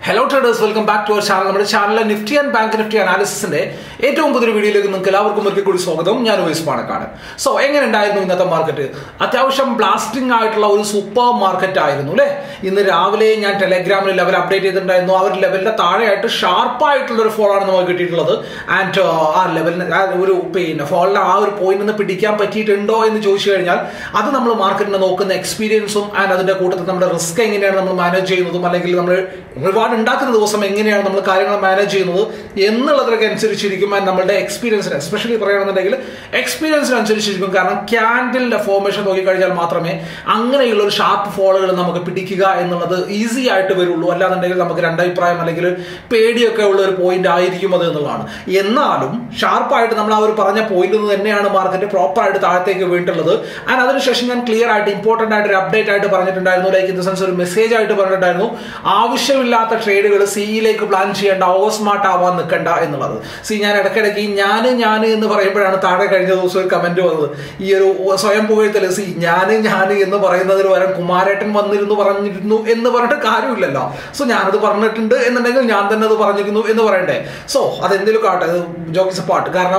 hello traders welcome back to our channel നമ്മുടെ ചാനലിലെ Nifty and bank Nifty അനാലിസിന്റെ ഏറ്റവും പുതിയ വീഡിയോയിലേക്ക് നിങ്ങൾക്ക് എല്ലാവർക്കും ഒരിക്കൽ കൂടി സ്വാഗതം ഞാൻ വൈസ് പാണക്കാട് സോ എങ്ങനെ ഉണ്ടായിരുന്നു ഇന്നത്തെ മാർക്കറ്റ് അത്യാവശ്യം ബ്ലാസ്റ്റിംഗ് ആയിട്ടുള്ള ഒരു സൂപ്പർ മാർക്കറ്റ് ആയിരുന്നു അല്ലേ ഇന്ന് രാവിലെ ഞാൻ ടെലഗ്രാമിൽ ലെവൽ അപ്ഡേറ്റ് ചെയ്തിട്ടുണ്ടായിരുന്നു ആ ഒരു ലെവലിന്റെ താഴെയായിട്ട് ഷാർപ്പായിട്ടുള്ള ഒരു ഫോളാണ് നമുക്ക് കിട്ടിയിട്ടുള്ളത് ആൻഡ് ആ ലെവലിന് ആ ഒരു പിന്നെ ഫോളിന് ആ ഒരു പോയിന്റ് നിന്ന് പിടിക്കാൻ പറ്റിയിട്ടുണ്ടോ എന്ന് ചോദിച്ചു കഴിഞ്ഞാൽ അത് നമ്മൾ മാർക്കറ്റിനെ നോക്കുന്ന എക്സ്പീരിയൻസും ആൻഡ് അതിന്റെ കൂട്ടത്തിൽ നമ്മുടെ റിസ്ക് എങ്ങനെയാണ് നമ്മൾ മാനേജ് ചെയ്യുന്നതും അല്ലെങ്കിൽ നമ്മൾ ഒരുപാട് ഉണ്ടാക്കുന്ന ദിവസം എങ്ങനെയാണ് നമ്മൾ കാര്യങ്ങൾ മാനേജ് ചെയ്യുന്നത് എന്നുള്ളതൊക്കെ അനുസരിച്ചിരിക്കും and നമ്മളുടെ എക്സ്പീരിയൻസിന് എസ്പെഷ്യലി പറയുകയാണെന്നുണ്ടെങ്കിൽ എക്സ്പീരിയൻസിനനുസരിച്ചിരിക്കും കാരണം ക്യാൻഡിലിന്റെ ഫോർമേഷൻ നോക്കിക്കഴിഞ്ഞാൽ മാത്രമേ അങ്ങനെയുള്ള ഒരു ഷാർപ്പ് ഫോളുകൾ നമുക്ക് പിടിക്കുക എന്നുള്ളത് ഈസി ആയിട്ട് വരുള്ളൂ അല്ലാന്നുണ്ടെങ്കിൽ നമുക്ക് രണ്ടഭിപ്രായം അല്ലെങ്കിൽ പേടിയൊക്കെ ഉള്ള ഒരു പോയിന്റ് ആയിരിക്കും അത് എന്നുള്ളതാണ് എന്നാലും ഷാർപ്പായിട്ട് നമ്മൾ ആ ഒരു പറഞ്ഞ പോയിന്റിൽ നിന്ന് തന്നെയാണ് മാർക്കറ്റ് പ്രോപ്പർ ആയിട്ട് താഴത്തേക്ക് വീണ്ടുള്ളത് ആൻഡ് അതിനുശേഷം ഞാൻ ക്ലിയർ ആയിട്ട് ഇമ്പോർട്ടന്റ് ആയിട്ട് ഒരു അപ്ഡേറ്റ് ആയിട്ട് പറഞ്ഞിട്ടുണ്ടായിരുന്നു ലൈക്ക് ഇൻ ദ സെൻസ് ഒരു മെസ്സേജ് ആയിട്ട് പറഞ്ഞിട്ടുണ്ടായിരുന്നു ആവശ്യമില്ലാത്ത ട്രേഡുകൾ സിയിലേക്ക് പ്ലാൻ ചെയ്യേണ്ട ഓവർ സ്മാർട്ട് ആവാൻ നിൽക്കണ്ട എന്നുള്ളത് സി ഞാൻ ഇടയ്ക്കിടയ്ക്ക് ഈ ഞാന് ഞാന് എന്ന് പറയുമ്പോഴാണ് താഴെ കഴിഞ്ഞ ദിവസം ഒരു കമന്റ് വന്നത് ഈ ഒരു സ്വയം പുകഴ്ത്തല് സി ഞാന് ഞാന് എന്ന് പറയുന്നതിന് പകരം കുമാരേട്ടൻ വന്നിരുന്നു പറഞ്ഞിരുന്നു എന്ന് പറഞ്ഞിട്ട് കാര്യമില്ലല്ലോ സോ ഞാനത് പറഞ്ഞിട്ടുണ്ട് എന്നുണ്ടെങ്കിൽ ഞാൻ തന്നെ അത് പറഞ്ഞിരുന്നു എന്ന് പറയണ്ടേ സോ അതെന്തെങ്കിലും കാട്ടെ ജോക്കിസ് പാട്ട് കാരണം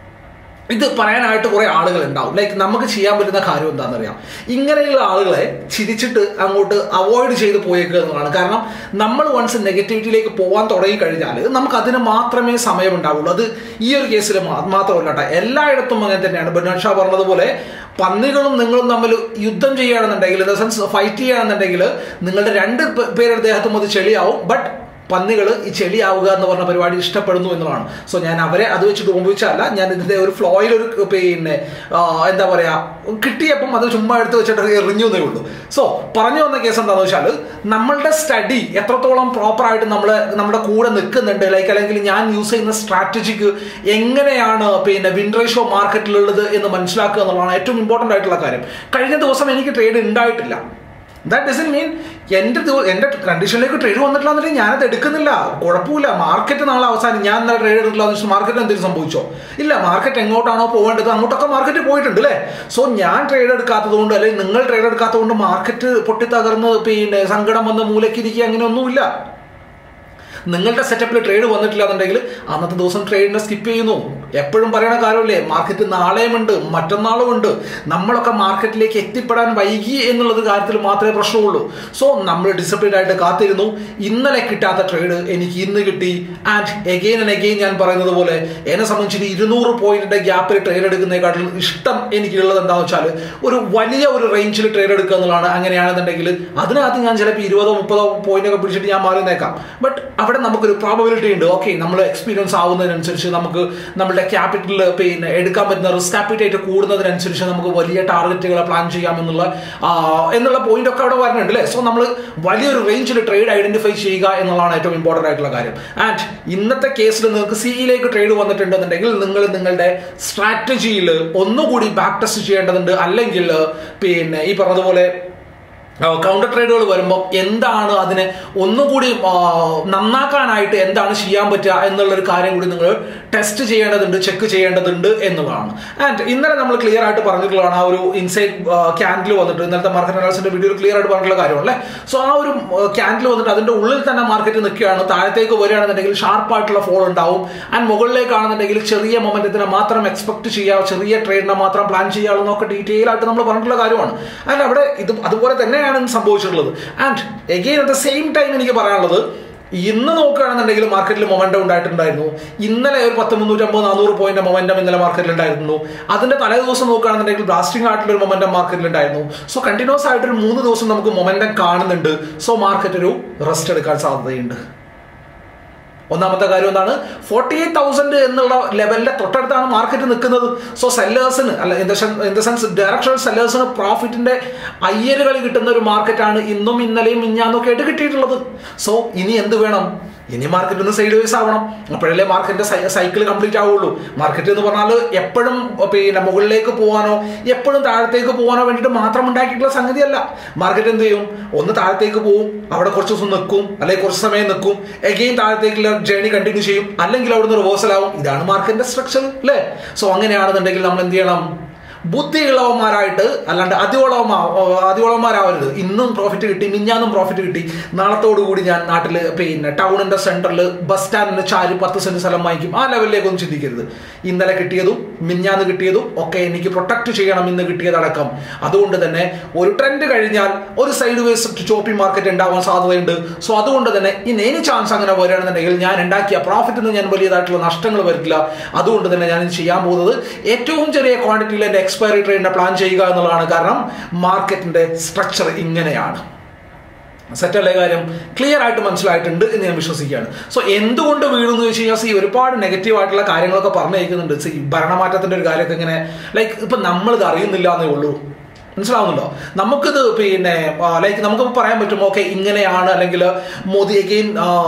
ഇത് പറയാനായിട്ട് കുറെ ആളുകൾ ഉണ്ടാവും ലൈക്ക് നമുക്ക് ചെയ്യാൻ പറ്റുന്ന കാര്യം എന്താണെന്നറിയാം ഇങ്ങനെയുള്ള ആളുകളെ ചിരിച്ചിട്ട് അങ്ങോട്ട് അവോയ്ഡ് ചെയ്ത് പോയേക്കുക എന്നതാണ് കാരണം നമ്മൾ വൺസ് നെഗറ്റിവിറ്റിയിലേക്ക് പോകാൻ തുടങ്ങി കഴിഞ്ഞാൽ നമുക്ക് അതിന് മാത്രമേ സമയം ഉണ്ടാവുള്ളൂ അത് ഈ ഒരു കേസിൽ മാത്രമല്ല കേട്ടോ എല്ലായിടത്തും അങ്ങനെ തന്നെയാണ് ബെന്നാഡ് ഷാ പറഞ്ഞതുപോലെ പന്നികളും നിങ്ങളും തമ്മിൽ യുദ്ധം ചെയ്യുകയാണെന്നുണ്ടെങ്കിൽ ഇൻ ദ സെൻസ് ഫൈറ്റ് ചെയ്യുകയാണെന്നുണ്ടെങ്കിൽ നിങ്ങളുടെ രണ്ട് പേരുടെ ദേഹത്തും അത് ചെളിയാവും ബട്ട് പന്നികൾ ഈ ചെളിയാവുക എന്ന് പറഞ്ഞ പരിപാടി ഇഷ്ടപ്പെടുന്നു എന്നുള്ളതാണ് സോ ഞാൻ അവരെ അത് വെച്ചിട്ട് ഉപയോഗിച്ചല്ല ഞാൻ ഇതിന്റെ ഒരു ഫ്ലോയിൽ ഒരു പിന്നെ എന്താ പറയാ കിട്ടിയപ്പം അത് ചുമ്മാ എടുത്ത് വെച്ചിട്ട് എറിഞ്ഞു എന്നേ ഉള്ളൂ സോ പറഞ്ഞു വന്ന കേസ് എന്താണെന്ന് വെച്ചാൽ നമ്മളുടെ സ്റ്റഡി എത്രത്തോളം പ്രോപ്പർ ആയിട്ട് നമ്മൾ നമ്മുടെ കൂടെ നിൽക്കുന്നുണ്ട് ലൈക്ക് അല്ലെങ്കിൽ ഞാൻ യൂസ് ചെയ്യുന്ന സ്ട്രാറ്റജിക്ക് എങ്ങനെയാണ് പിന്നെ വിൻ റേഷ്യോ മാർക്കറ്റിലുള്ളത് എന്ന് മനസ്സിലാക്കുക എന്നുള്ളതാണ് ഏറ്റവും ഇമ്പോർട്ടൻ്റ് ആയിട്ടുള്ള കാര്യം കഴിഞ്ഞ ദിവസം എനിക്ക് ട്രേഡ് ഉണ്ടായിട്ടില്ല ദാറ്റ് ഡസൻ മീൻ എൻ്റെ എൻ്റെ കണ്ടീഷനിലേക്ക് ട്രേഡ് വന്നിട്ടില്ല എന്നുണ്ടെങ്കിൽ ഞാനത് എടുക്കുന്നില്ല കുഴപ്പമില്ല മാർക്കറ്റ് നാളെ അവസാനം ഞാൻ ഇന്നലെ ട്രേഡ് എടുത്തില്ല എന്ന് വെച്ചാൽ മാർക്കറ്റ് എന്തെങ്കിലും സംഭവിച്ചോ ഇല്ല മാർക്കറ്റ് എങ്ങോട്ടാണോ പോകേണ്ടത് അങ്ങോട്ടൊക്കെ മാർക്കറ്റ് പോയിട്ടുണ്ട് അല്ലേ സോ ഞാൻ ട്രേഡ് എടുക്കാത്തത് കൊണ്ട് അല്ലെങ്കിൽ നിങ്ങൾ ട്രേഡ് എടുക്കാത്തത് കൊണ്ട് മാർക്കറ്റ് പൊട്ടിത്തകർന്ന് പിന്നെ സങ്കടം വന്ന് മൂലക്കിരിക്കുക അങ്ങനെയൊന്നുമില്ല നിങ്ങളുടെ സെറ്റപ്പിൽ ട്രേഡ് വന്നിട്ടില്ല എന്നുണ്ടെങ്കിൽ അന്നത്തെ ദിവസം ട്രേഡിനെ സ്കിപ്പ് ചെയ്യുന്നു എപ്പോഴും പറയുന്ന കാര്യമല്ലേ മാർക്കറ്റ് നാളെയുമുണ്ട് മറ്റന്നാളും ഉണ്ട് നമ്മളൊക്കെ മാർക്കറ്റിലേക്ക് എത്തിപ്പെടാൻ വൈകി എന്നുള്ളത് കാര്യത്തിൽ മാത്രമേ പ്രശ്നമുള്ളൂ സോ നമ്മൾ ഡിസിപ്ലിൻ ആയിട്ട് കാത്തിരുന്നു ഇന്നലെ കിട്ടാത്ത ട്രേഡ് എനിക്ക് ഇന്ന് കിട്ടി ആൻഡ് എഗെയിൻ ആൻഡ് എഗെയിൻ ഞാൻ പറയുന്നത് പോലെ എന്നെ സംബന്ധിച്ചിട്ട് ഇരുന്നൂറ് പോയിന്റിന്റെ ഗ്യാപ്പിൽ ട്രേഡ് എടുക്കുന്നതിനെക്കാട്ടിലും ഇഷ്ടം എനിക്കുള്ളത് എന്താണെന്ന് വെച്ചാൽ ഒരു വലിയ ഒരു റേഞ്ചിൽ ട്രേഡ് എടുക്കുക എന്നുള്ളതാണ് അങ്ങനെയാണെന്നുണ്ടെങ്കിൽ അതിനകത്ത് ഞാൻ ചിലപ്പോൾ ഇരുപതോ മുപ്പതോ പോയിന്റ് ഒക്കെ പിടിച്ചിട്ട് ഞാൻ മാറി നേക്കാം ബട്ട് അവിടെ നമുക്കൊരു പ്രോബബിലിറ്റി ഉണ്ട് ഓക്കെ നമ്മൾ എക്സ്പീരിയൻസ് ആവുന്നതിനനുസരിച്ച് നമുക്ക് നമ്മുടെ ക്യാപിറ്റൽ പിന്നെ എടുക്കാൻ പറ്റുന്ന റിസ്ക് ആപ്പിറ്റേറ്റ് കൂടുന്നതിനനുസരിച്ച് നമുക്ക് വലിയ ടാർഗറ്റുകളെ പ്ലാൻ ചെയ്യാം എന്നുള്ള എന്നുള്ള പോയിന്റ് ഒക്കെ അവിടെ വരുന്നുണ്ട് അല്ലേ സോ നമ്മൾ വലിയൊരു റേഞ്ചിൽ ട്രേഡ് ഐഡന്റിഫൈ ചെയ്യുക എന്നുള്ളതാണ് ഏറ്റവും ഇമ്പോർട്ടൻ്റ് ആയിട്ടുള്ള കാര്യം ആൻഡ് ഇന്നത്തെ കേസിൽ നിങ്ങൾക്ക് സിയിലേക്ക് ട്രേഡ് വന്നിട്ടുണ്ടെന്നുണ്ടെങ്കിൽ നിങ്ങൾ നിങ്ങളുടെ സ്ട്രാറ്റജിയിൽ ഒന്നുകൂടി ബാക്ക് ടെസ്റ്റ് ചെയ്യേണ്ടതുണ്ട് അല്ലെങ്കിൽ പിന്നെ ഈ പറഞ്ഞതുപോലെ കൗണ്ടർ ട്രേഡുകൾ വരുമ്പോൾ എന്താണ് അതിനെ ഒന്നുകൂടി നന്നാക്കാനായിട്ട് എന്താണ് ചെയ്യാൻ പറ്റുക എന്നുള്ളൊരു കാര്യം കൂടി നിങ്ങൾ ടെസ്റ്റ് ചെയ്യേണ്ടതുണ്ട് ചെക്ക് ചെയ്യേണ്ടതുണ്ട് എന്നുള്ളതാണ് ആൻഡ് ഇന്നലെ നമ്മൾ ക്ലിയർ ആയിട്ട് പറഞ്ഞിട്ടുള്ളതാണ് ആ ഒരു ഇൻസൈഡ് ക്യാൻഡിൽ വന്നിട്ട് ഇന്നലത്തെ മാർക്കറ്റ് അനാലിസിന്റെ വീഡിയോയിൽ ക്ലിയർ ആയിട്ട് പറഞ്ഞിട്ടുള്ള കാര്യമല്ലേ സോ ആ ഒരു ക്യാൻഡിൽ വന്നിട്ട് അതിന്റെ ഉള്ളിൽ തന്നെ മാർക്കറ്റ് നിൽക്കുകയാണ് താഴത്തേക്ക് വരികയാണെന്നുണ്ടെങ്കിൽ ഷാർപ്പായിട്ടുള്ള ഫോൾ ഉണ്ടാവും ആൻഡ് മുകളിലേക്കാണെന്നുണ്ടെങ്കിൽ ചെറിയ മൊമെന്റത്തിനെ മാത്രം എക്സ്പെക്ട് ചെയ്യുക ചെറിയ ട്രേഡിനെ മാത്രം പ്ലാൻ ചെയ്യാവുന്നൊക്കെ ഡീറ്റെയിൽ ആയിട്ട് നമ്മൾ പറഞ്ഞിട്ടുള്ള കാര്യമാണ് ആൻഡ് അവിടെ ഇത് അതുപോലെ തന്നെയാണ് സംഭവിച്ചിട്ടുള്ളത് and again at the same time എനിക്ക് പറയാനുള്ളത് ഇന്ന് നോക്കുകയാണെന്നുണ്ടെങ്കിൽ മാർക്കറ്റിൽ മൊമെന്റം ഉണ്ടായിട്ടുണ്ടായിരുന്നു ഇന്നലെ ഒരു പത്ത് മുന്നൂറ്റമ്പത് നാനൂറ് പോയിന്റ് മൊമെന്റം ഇന്നലെ മാർക്കറ്റിൽ ഉണ്ടായിരുന്നു അതിന്റെ തലേ ദിവസം നോക്കുകയാണെന്നുണ്ടെങ്കിൽ ബ്ലാസ്റ്റിംഗ് ആയിട്ടുള്ള ഒരു മൊമെന്റം മാർക്കറ്റിൽ ഉണ്ടായിരുന്നു സോ കണ്ടിന്യൂസ് ആയിട്ട് ഒരു മൂന്ന് ദിവസം നമുക്ക് മൊമെന്റം കാണുന്നുണ്ട് സോ മാർക്കറ്റ് ഒരു റെസ്റ്റ് എടുക്കാൻ സാധ്യതയുണ്ട് ഒന്നാമത്തെ കാര്യം എന്താണ് ഫോർട്ടി എയ്റ്റ് തൗസൻഡ് എന്നുള്ള ലെവലിന്റെ തൊട്ടടുത്താണ് മാർക്കറ്റ് നിൽക്കുന്നത് സോ സെല്ലേഴ്സിന് അല്ല ഇൻ ദ സെൻസ് ഡയറക്ഷണൽ സെല്ലേഴ്സിന് പ്രോഫിറ്റിന്റെ അയ്യരുകൾ കിട്ടുന്ന ഒരു മാർക്കറ്റാണ് ഇന്നും ഇന്നലെയും മിഞ്ഞാന്നൊക്കെ ആയിട്ട് കിട്ടിയിട്ടുള്ളത് സോ ഇനി എന്ത് വേണം ഇനി മാർക്കറ്റ് ഒന്ന് സൈഡ് വേസ് ആവണം അപ്പോഴല്ലേ മാർക്കറ്റിന്റെ സൈക്കിൾ കംപ്ലീറ്റ് ആവുള്ളൂ മാർക്കറ്റ് എന്ന് പറഞ്ഞാൽ എപ്പോഴും പിന്നെ മുകളിലേക്ക് പോകാനോ എപ്പോഴും താഴത്തേക്ക് പോകാനോ വേണ്ടിയിട്ട് മാത്രം ഉണ്ടാക്കിയിട്ടുള്ള സംഗതിയല്ല മാർക്കറ്റ് എന്ത് ചെയ്യും ഒന്ന് താഴത്തേക്ക് പോവും അവിടെ കുറച്ച് ദിവസം നിൽക്കും അല്ലെങ്കിൽ കുറച്ച് സമയം നിൽക്കും എഗെയിൻ താഴത്തേക്കുള്ള ജേണി കണ്ടിന്യൂ ചെയ്യും അല്ലെങ്കിൽ അവിടുന്ന് റിവേഴ്സൽ ആവും ഇതാണ് മാർക്കറ്റിന്റെ സ്ട്രക്ചർ അല്ലേ സോ അങ്ങനെയാണെന്നുണ്ടെങ്കിൽ നമ്മൾ എന്ത് ചെയ്യണം ബുദ്ധിയുള്ളവന്മാരായിട്ട് അല്ലാണ്ട് അതിവളവമാ അതിവളവന്മാരാവരുത് ഇന്നും പ്രോഫിറ്റ് കിട്ടി മിഞ്ഞാന്നും പ്രോഫിറ്റ് കിട്ടി നാളത്തോടുകൂടി ഞാൻ നാട്ടിൽ പിന്നെ ടൗണിന്റെ സെന്ററിൽ ബസ് സ്റ്റാൻഡിന് ചാരി പത്ത് സെന്റ് സ്ഥലം വാങ്ങിക്കും ആ ലെവലിലേക്കൊന്നും ചിന്തിക്കരുത് ഇന്നലെ കിട്ടിയതും മിഞ്ഞാന്ന് കിട്ടിയതും ഒക്കെ എനിക്ക് പ്രൊട്ടക്ട് ചെയ്യണം ഇന്ന് കിട്ടിയതടക്കം അതുകൊണ്ട് തന്നെ ഒരു ട്രെൻഡ് കഴിഞ്ഞാൽ ഒരു സൈഡ് വേസ് ചോപ്പിംഗ് മാർക്കറ്റ് ഉണ്ടാവാൻ സാധ്യതയുണ്ട് സോ അതുകൊണ്ട് തന്നെ ഇനി എനി ചാൻസ് അങ്ങനെ വരികയാണെന്നുണ്ടെങ്കിൽ ഞാൻ ഉണ്ടാക്കിയ പ്രോഫിറ്റിന് ഞാൻ വലിയതായിട്ടുള്ള നഷ്ടങ്ങൾ വരില്ല അതുകൊണ്ട് തന്നെ ഞാൻ ഇത് ചെയ്യാൻ പോകുന്നത് ഏറ്റവും ചെറിയ ക്വാണ്ടിറ്റിയിൽ എൻ്റെ എക്സ്പയറി ട്രെയിനിനെ പ്ലാൻ ചെയ്യുക എന്നുള്ളതാണ് കാരണം മാർക്കറ്റിന്റെ സ്ട്രക്ചർ ഇങ്ങനെയാണ് സെറ്റല്ലേ കാര്യം ക്ലിയർ ആയിട്ട് മനസ്സിലായിട്ടുണ്ട് എന്ന് ഞാൻ വിശ്വസിക്കുകയാണ് സോ എന്തുകൊണ്ട് വീണു എന്ന് വെച്ച് കഴിഞ്ഞാൽ ഈ ഒരുപാട് നെഗറ്റീവ് ആയിട്ടുള്ള കാര്യങ്ങളൊക്കെ പറഞ്ഞേക്കുന്നുണ്ട് ഈ ഭരണമാറ്റത്തിന്റെ ഒരു കാര്യമൊക്കെ ഇങ്ങനെ ലൈക്ക് ഇപ്പൊ നമ്മളിത് അറിയുന്നില്ല എന്നേ ഉള്ളൂ മനസ്സിലാവുന്നുണ്ടോ നമുക്കിത് പിന്നെ ലൈക്ക് നമുക്ക് പറയാൻ പറ്റും ഓക്കെ ഇങ്ങനെയാണ് അല്ലെങ്കിൽ മോദി അഗെയിൻ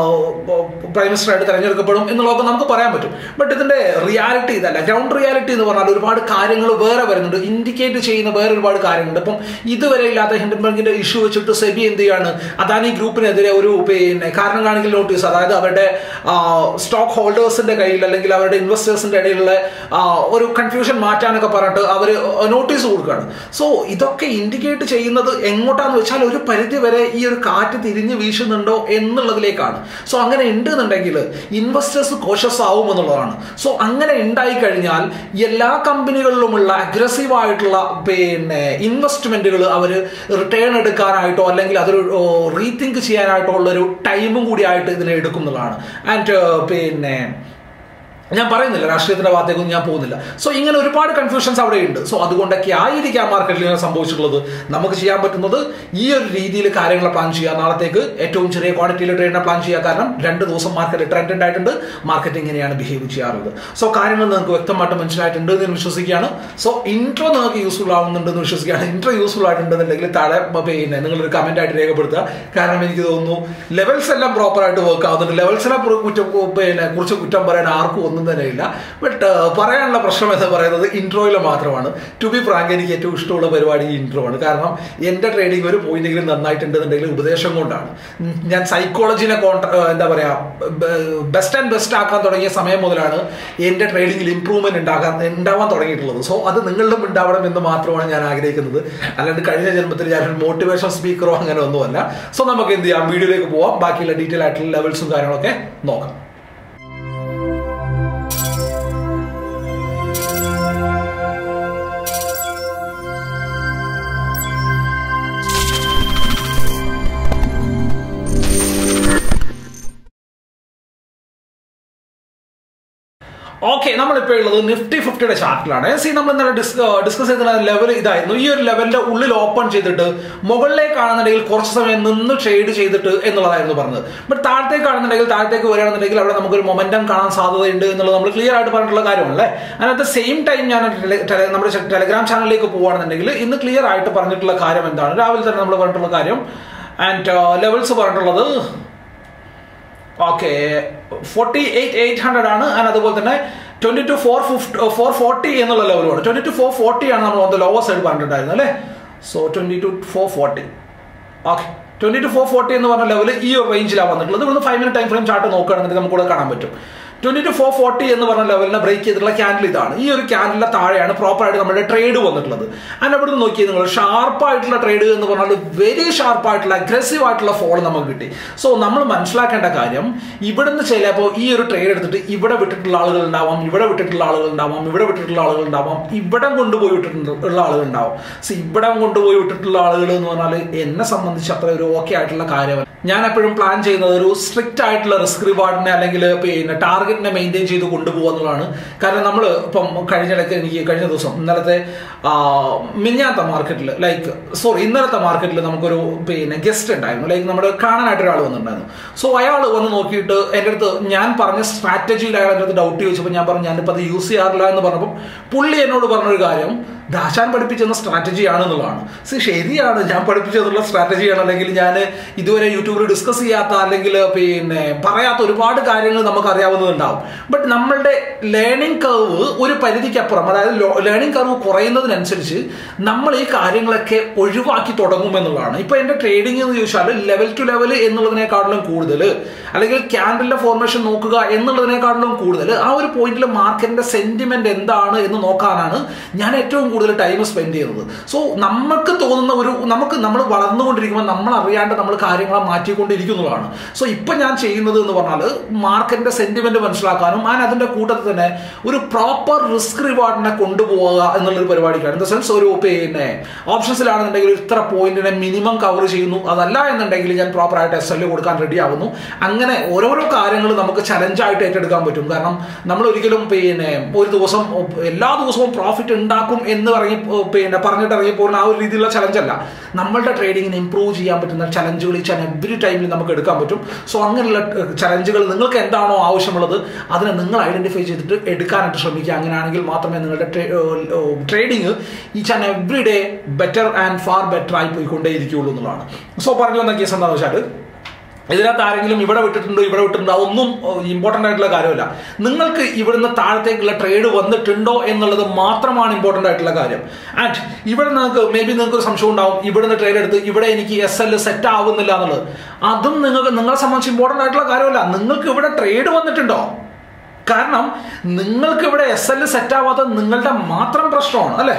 പ്രൈം മിനിസ്റ്റർ ആയിട്ട് തെരഞ്ഞെടുക്കപ്പെടും എന്നുള്ളതൊക്കെ നമുക്ക് പറയാൻ പറ്റും ബട്ട് ഇതിന്റെ റിയാലിറ്റി ഇതല്ല ഗ്രൗണ്ട് റിയാലിറ്റി എന്ന് പറഞ്ഞാൽ ഒരുപാട് കാര്യങ്ങൾ വേറെ വരുന്നുണ്ട് ഇൻഡിക്കേറ്റ് ചെയ്യുന്ന വേറെ ഒരുപാട് കാര്യങ്ങളുണ്ട് ഇപ്പം ഇതുവരെ ഇല്ലാത്ത ഹിൻഡൻബർഗിന്റെ ഇഷ്യൂ വെച്ചിട്ട് സെബി എന്ത് ചെയ്യാണ് അദാനി ഗ്രൂപ്പിനെതിരെ ഒരു പിന്നെ കാരണം കാണിക്കൽ നോട്ടീസ് അതായത് അവരുടെ സ്റ്റോക്ക് ഹോൾഡേഴ്സിന്റെ കയ്യിൽ അല്ലെങ്കിൽ അവരുടെ ഇൻവെസ്റ്റേഴ്സിന്റെ ഇടയിലുള്ള ഒരു കൺഫ്യൂഷൻ മാറ്റാനൊക്കെ പറഞ്ഞിട്ട് അവർ നോട്ടീസ് കൊടുക്കുകയാണ് സോ ഇതൊക്കെ ഇൻഡിക്കേറ്റ് ചെയ്യുന്നത് എങ്ങോട്ടാന്ന് വെച്ചാൽ ഒരു പരിധി വരെ ഈ ഒരു കാറ്റ് തിരിഞ്ഞ് വീശുന്നുണ്ടോ എന്നുള്ളതിലേക്കാണ് സോ അങ്ങനെ ഉണ്ടെന്നുണ്ടെങ്കിൽ ഇൻവെസ്റ്റേഴ്സ് കോഷ്യസ് ആവും എന്നുള്ളതാണ് സോ അങ്ങനെ ഉണ്ടായി കഴിഞ്ഞാൽ എല്ലാ കമ്പനികളിലുമുള്ള അഗ്രസീവ് ആയിട്ടുള്ള പിന്നെ ഇൻവെസ്റ്റ്മെന്റുകൾ അവർ റിട്ടേൺ എടുക്കാനായിട്ടോ അല്ലെങ്കിൽ അതൊരു റീതിങ്ക് ചെയ്യാനായിട്ടോ ഉള്ളൊരു ടൈമും കൂടി ആയിട്ട് ഇതിനെ എടുക്കും എന്നുള്ളതാണ് ആൻഡ് പിന്നെ ഞാൻ പറയുന്നില്ല രാഷ്ട്രീയത്തിന്റെ ഭാഗത്തേക്കൊന്നും ഞാൻ പോകുന്നില്ല സോ ഇങ്ങനെ ഒരുപാട് കൺഫ്യൂഷൻസ് അവിടെ ഉണ്ട് സോ അതുകൊണ്ടൊക്കെ ആയിരിക്കാം മാർക്കറ്റിൽ ഇങ്ങനെ സംഭവിച്ചിട്ടുള്ളത് നമുക്ക് ചെയ്യാൻ പറ്റുന്നത് ഈ ഒരു രീതിയിൽ കാര്യങ്ങൾ പ്ലാൻ ചെയ്യുക നാളത്തേക്ക് ഏറ്റവും ചെറിയ ക്വാണ്ടിറ്റിയിൽ ട്രേഡിനെ പ്ലാൻ ചെയ്യുക കാരണം രണ്ട് ദിവസം മാർക്കറ്റ് ട്രെൻഡ് ഉണ്ടായിട്ടുണ്ട് മാർക്കറ്റ് ഇങ്ങനെയാണ് ബിഹേവ് ചെയ്യാറുള്ളത് സോ കാര്യങ്ങൾ നിങ്ങൾക്ക് വ്യക്തമായിട്ട് മനസ്സിലായിട്ടുണ്ട് എന്ന് ഞാൻ വിശ്വസിക്കുകയാണ് സോ ഇൻട്രോ നിങ്ങൾക്ക് യൂസ്ഫുൾ ആവുന്നുണ്ടെന്ന് വിശ്വസിക്കുകയാണ് ഇൻട്രോ യൂസ്ഫുൾ ആയിട്ടുണ്ടെന്നുണ്ടെങ്കിൽ താഴെ പിന്നെ നിങ്ങളൊരു കമന്റ് ആയിട്ട് രേഖപ്പെടുത്തുക കാരണം എനിക്ക് തോന്നുന്നു ലെവൽസ് എല്ലാം പ്രോപ്പർ ആയിട്ട് വർക്ക് ആവുന്നുണ്ട് ലെവൽസിനെ കുറ്റം പിന്നെ കുറിച്ച് കുറ്റം പറയാൻ ആർക്കും ഒന്നും തന്നെ ഇല്ല ബട്ട് പറയാനുള്ള പ്രശ്നം എന്ന് പറയുന്നത് ഇൻട്രോയിൽ മാത്രമാണ് ടു ബി ഫ്രാങ്ക് എനിക്ക് ഏറ്റവും ഇഷ്ടമുള്ള പരിപാടി ഈ ഇൻട്രോ ആണ് കാരണം എൻ്റെ ട്രേഡിംഗ് ഒരു പോയിന്റെങ്കിലും നന്നായിട്ടുണ്ടെന്നുണ്ടെങ്കിൽ ഉപദേശം കൊണ്ടാണ് ഞാൻ സൈക്കോളജിനെ കോൺട്ര എന്താ പറയുക ബെസ്റ്റ് ആൻഡ് ബെസ്റ്റ് ആക്കാൻ തുടങ്ങിയ സമയം മുതലാണ് എൻ്റെ ട്രേഡിങ്ങിൽ ഇമ്പ്രൂവ്മെന്റ് ഉണ്ടാകാൻ ഉണ്ടാവാൻ തുടങ്ങിയിട്ടുള്ളത് സോ അത് നിങ്ങളിലും ഉണ്ടാവണം എന്ന് മാത്രമാണ് ഞാൻ ആഗ്രഹിക്കുന്നത് അല്ലാണ്ട് കഴിഞ്ഞ ജന്മത്തിൽ ഞാനൊരു മോട്ടിവേഷൻ സ്പീക്കറോ അങ്ങനെ ഒന്നുമല്ല സോ നമുക്ക് എന്ത് ചെയ്യാം വീഡിയോയിലേക്ക് പോവാം ബാക്കിയുള്ള ഡീറ്റെയിൽ ആയിട്ടുള്ള ലെവൽസും കാര്യങ്ങളൊക്കെ നോക്കാം ഓക്കെ നമ്മളിപ്പോൾ ഉള്ളത് നിഫ്റ്റി ഫിഫ്റ്റിയുടെ ചാർട്ടിലാണ് സി നമ്മൾ ഇന്നലെ ഡിസ്കസ് ചെയ്ത ലെവൽ ഇതായിരുന്നു ഈ ഒരു ലെവലിന്റെ ഉള്ളിൽ ഓപ്പൺ ചെയ്തിട്ട് മുകളിലേക്കാണെന്നുണ്ടെങ്കിൽ കുറച്ച് സമയം നിന്ന് ട്രേഡ് ചെയ്തിട്ട് എന്നുള്ളതായിരുന്നു പറഞ്ഞത് ബട്ട് താഴത്തേക്കാണെന്നുണ്ടെങ്കിൽ താഴത്തേക്ക് വരികയാണെന്നുണ്ടെങ്കിൽ അവിടെ നമുക്കൊരു മൊമെന്റം കാണാൻ സാധ്യതയുണ്ട് എന്നുള്ളത് നമ്മൾ ക്ലിയർ ആയിട്ട് പറഞ്ഞിട്ടുള്ള കാര്യമല്ലേ അതിനകത്ത് സെയിം ടൈം ഞാൻ നമ്മുടെ ടെലഗ്രാം ചാനലിലേക്ക് പോകുകയാണെന്നുണ്ടെങ്കിൽ ഇന്ന് ക്ലിയർ ആയിട്ട് പറഞ്ഞിട്ടുള്ള കാര്യം എന്താണ് രാവിലെ തന്നെ നമ്മൾ പറഞ്ഞിട്ടുള്ള കാര്യം ആൻഡ് ലെവൽസ് പറഞ്ഞിട്ടുള്ളത് okay forty eight eight hundred ആണ് ആൻഡ് അതുപോലെ തന്നെ twenty two four fifty four forty എന്നുള്ള ലെവലുമാണ് ട്വന്റി ടു ഫോർ ഫോർട്ടി ആണ് നമ്മൾ ഒന്ന് ലോവർ സൈഡ് പറഞ്ഞിട്ടുണ്ടായിരുന്നത് അല്ലേ so twenty two four forty okay twenty two four forty എന്ന് പറഞ്ഞ ലെവൽ ഈ ഒരു റേഞ്ചിലാണ് വന്നിട്ടുള്ളത് ഇവിടുന്ന് five minute time frame chart നോക്കുകയാണെങ്കിൽ നമുക്ക് കൂടെ കാണാൻ പറ്റും ട്വന്റി ടു ഫോർ ഫോർട്ടി എന്ന് പറഞ്ഞ ലെവലിനെ ബ്രേക്ക് ചെയ്തിട്ടുള്ള ക്യാൻഡിൽ ഇതാണ് ഈ ഒരു ക്യാൻഡിലെ താഴെയാണ് പ്രോപ്പർ ആയിട്ട് നമ്മുടെ ട്രേഡ് വന്നിട്ടുള്ളത് അതിന് അവിടെ നിന്ന് നോക്കിയാൽ നിങ്ങൾ ഷാർപ്പായിട്ടുള്ള ട്രേഡ് എന്ന് പറഞ്ഞാൽ വെരി ഷാർപ്പായിട്ടുള്ള അഗ്രസീവ് ആയിട്ടുള്ള ഫോൾ നമുക്ക് കിട്ടി സോ നമ്മൾ മനസ്സിലാക്കേണ്ട കാര്യം ഇവിടുന്ന് ചിലപ്പോൾ ഈ ഒരു ട്രേഡ് എടുത്തിട്ട് ഇവിടെ വിട്ടിട്ടുള്ള ആളുകൾ ഉണ്ടാവാം ഇവിടെ വിട്ടിട്ടുള്ള ആളുകൾ ഉണ്ടാവാം ഇവിടെ വിട്ടിട്ടുള്ള ആളുകൾ ഉണ്ടാവാം ഇവിടെ കൊണ്ടുപോയി വിട്ടിട്ടുള്ള ആളുകൾ ഉണ്ടാവും സോ ഇവിടെ കൊണ്ടുപോയി വിട്ടിട്ടുള്ള ആളുകൾ എന്ന് പറഞ്ഞാൽ എന്നെ സംബന്ധിച്ച് അത്ര ഒരു ഓക്കെ ആയിട്ടുള്ള കാര്യമല്ല ഞാൻ എപ്പോഴും പ്ലാൻ ചെയ്യുന്നത് ഒരു സ്ട്രിക്റ്റ് ആയിട്ടുള്ള റിസ്ക് റിവാർഡിനെ അല്ലെങ്കിൽ പിന്നെ ടാർഗറ്റിനെ മെയിൻറ്റെയിൻ ചെയ്ത് കൊണ്ടുപോകുക എന്നുള്ളതാണ് കാരണം നമ്മൾ ഇപ്പം കഴിഞ്ഞിടയ്ക്ക് എനിക്ക് കഴിഞ്ഞ ദിവസം ഇന്നലത്തെ മിഞ്ഞാത്ത മാർക്കറ്റിൽ ലൈക്ക് സോറി ഇന്നലത്തെ മാർക്കറ്റിൽ നമുക്കൊരു പിന്നെ ഗസ്റ്റ് ഉണ്ടായിരുന്നു ലൈക്ക് നമ്മുടെ കാണാനായിട്ട് ഒരാൾ വന്നിട്ടുണ്ടായിരുന്നു സോ അയാൾ വന്ന് നോക്കിയിട്ട് എൻ്റെ അടുത്ത് ഞാൻ പറഞ്ഞ സ്ട്രാറ്റജിയിൽ അയാൾ എൻ്റെ അടുത്ത് ഡൗട്ട് ചോദിച്ചപ്പോൾ ഞാൻ പറഞ്ഞു ഞാനിപ്പോൾ അത് യൂസ് ചെയ്യാറില്ല എന്ന് പറഞ്ഞപ്പോൾ പുള്ളി എന്നോട് പറഞ്ഞൊരു കാര്യം ദാശാൻ പഠിപ്പിച്ചെന്ന സ്ട്രാറ്റജിയാണ് എന്നുള്ളതാണ് സി ശരിയാണ് ഞാൻ പഠിപ്പിച്ചതുള്ള സ്ട്രാറ്റജിയാണ് അല്ലെങ്കിൽ ഞാൻ ഇതുവരെ യൂട്യൂബിൽ ഡിസ്കസ് ചെയ്യാത്ത അല്ലെങ്കിൽ പിന്നെ പറയാത്ത ഒരുപാട് കാര്യങ്ങൾ നമുക്ക് അറിയാവുന്നതുണ്ടാവും ബട്ട് നമ്മളുടെ ലേണിംഗ് കർവ് ഒരു പരിധിക്കപ്പുറം അതായത് ലേണിംഗ് കർവ് കുറയുന്നതിനനുസരിച്ച് നമ്മൾ ഈ കാര്യങ്ങളൊക്കെ ഒഴിവാക്കി തുടങ്ങും എന്നുള്ളതാണ് ഇപ്പൊ എന്റെ ട്രേഡിംഗ് എന്ന് ചോദിച്ചാൽ ലെവൽ ടു ലെവൽ എന്നുള്ളതിനേക്കാളിലും കൂടുതൽ അല്ലെങ്കിൽ ക്യാൻഡലിന്റെ ഫോർമേഷൻ നോക്കുക എന്നുള്ളതിനേക്കാളിലും കൂടുതൽ ആ ഒരു പോയിന്റിൽ മാർക്കറ്റിന്റെ സെന്റിമെന്റ് എന്താണ് എന്ന് നോക്കാനാണ് ഞാൻ ഏറ്റവും കൂടുതൽ ടൈം സ്പെൻഡ് ചെയ്യുന്നത് സോ നമുക്ക് തോന്നുന്ന ഒരു നമുക്ക് നമ്മൾ വളർന്നുകൊണ്ടിരിക്കുമ്പോൾ നമ്മൾ അറിയാണ്ട് നമ്മൾ കാര്യങ്ങളെ മാറ്റിക്കൊണ്ടിരിക്കുന്നതാണ് സോ ഇപ്പം ഞാൻ ചെയ്യുന്നത് എന്ന് പറഞ്ഞാൽ മാർക്കറ്റിന്റെ സെന്റിമെന്റ് മനസ്സിലാക്കാനും ഞാൻ അതിന്റെ കൂട്ടത്തിൽ തന്നെ ഒരു പ്രോപ്പർ റിസ്ക് റിവാർഡിനെ കൊണ്ടുപോവുക എന്നുള്ളൊരു പരിപാടിക്കാണ് ഇൻ ദ സെൻസ് ഒരു പിന്നെ ഓപ്ഷൻസിലാണെന്നുണ്ടെങ്കിൽ ഇത്ര പോയിന്റിനെ മിനിമം കവർ ചെയ്യുന്നു അതല്ല എന്നുണ്ടെങ്കിൽ ഞാൻ പ്രോപ്പർ ആയിട്ട് എസ് എൽ കൊടുക്കാൻ റെഡി ആവുന്നു അങ്ങനെ ഓരോരോ കാര്യങ്ങൾ നമുക്ക് ചലഞ്ചായിട്ട് ഏറ്റെടുക്കാൻ പറ്റും കാരണം നമ്മൾ ഒരിക്കലും പിന്നെ ഒരു ദിവസം എല്ലാ ദിവസവും പ്രോഫിറ്റ് ഉണ്ടാക്കും എന്ന് പറഞ്ഞ് പിന്നെ പറഞ്ഞിട്ട് ഇറങ്ങിയപ്പോൾ ആ ഒരു രീതിയിലുള്ള ചലഞ്ച് അല്ല നമ്മളുടെ ട്രേഡിങ്ങിനെ ഇംപ്രൂവ് ചെയ്യാൻ പറ്റുന്ന ചലഞ്ചുകൾ ഈച്ച് ആൻഡ് എവറി ടൈമിൽ നമുക്ക് എടുക്കാൻ പറ്റും സോ അങ്ങനെയുള്ള ചലഞ്ചുകൾ നിങ്ങൾക്ക് എന്താണോ ആവശ്യമുള്ളത് അതിനെ നിങ്ങൾ ഐഡന്റിഫൈ ചെയ്തിട്ട് എടുക്കാനായിട്ട് ശ്രമിക്കുക അങ്ങനെയാണെങ്കിൽ മാത്രമേ നിങ്ങളുടെ trading each and every day better and far better ആയി പോയിക്കൊണ്ടേയിരിക്കുകയുള്ളൂ എന്നുള്ളതാണ് സോ പറഞ്ഞു വന്ന കേസ് എന്താണെന്ന് വെച്ചാൽ ഇതിനകത്ത് ആരെങ്കിലും ഇവിടെ വിട്ടിട്ടുണ്ടോ ഇവിടെ വിട്ടിട്ടുണ്ടോ അതൊന്നും ഇമ്പോർട്ടൻ്റ് ആയിട്ടുള്ള കാര്യമല്ല നിങ്ങൾക്ക് ഇവിടുന്ന് താഴത്തേക്കുള്ള ട്രേഡ് വന്നിട്ടുണ്ടോ എന്നുള്ളത് മാത്രമാണ് ഇമ്പോർട്ടൻ്റ് ആയിട്ടുള്ള കാര്യം ആൻഡ് ഇവിടെ നിങ്ങൾക്ക് മേ ബി നിങ്ങൾക്ക് ഒരു സംശയം ഉണ്ടാവും ഇവിടുന്ന് ട്രേഡ് എടുത്ത് ഇവിടെ എനിക്ക് എസ് എൽ സെറ്റ് ആവുന്നില്ല എന്നുള്ളത് അതും നിങ്ങൾക്ക് നിങ്ങളെ സംബന്ധിച്ച് ഇമ്പോർട്ടൻ്റ് ആയിട്ടുള്ള കാര്യമല്ല നിങ്ങൾക്ക് ഇവിടെ ട്രേഡ് വന്നിട്ടുണ്ടോ കാരണം നിങ്ങൾക്ക് ഇവിടെ എസ് എൽ സെറ്റ് ആവാത്തത് നിങ്ങളുടെ മാത്രം പ്രശ്നമാണ് അല്ലേ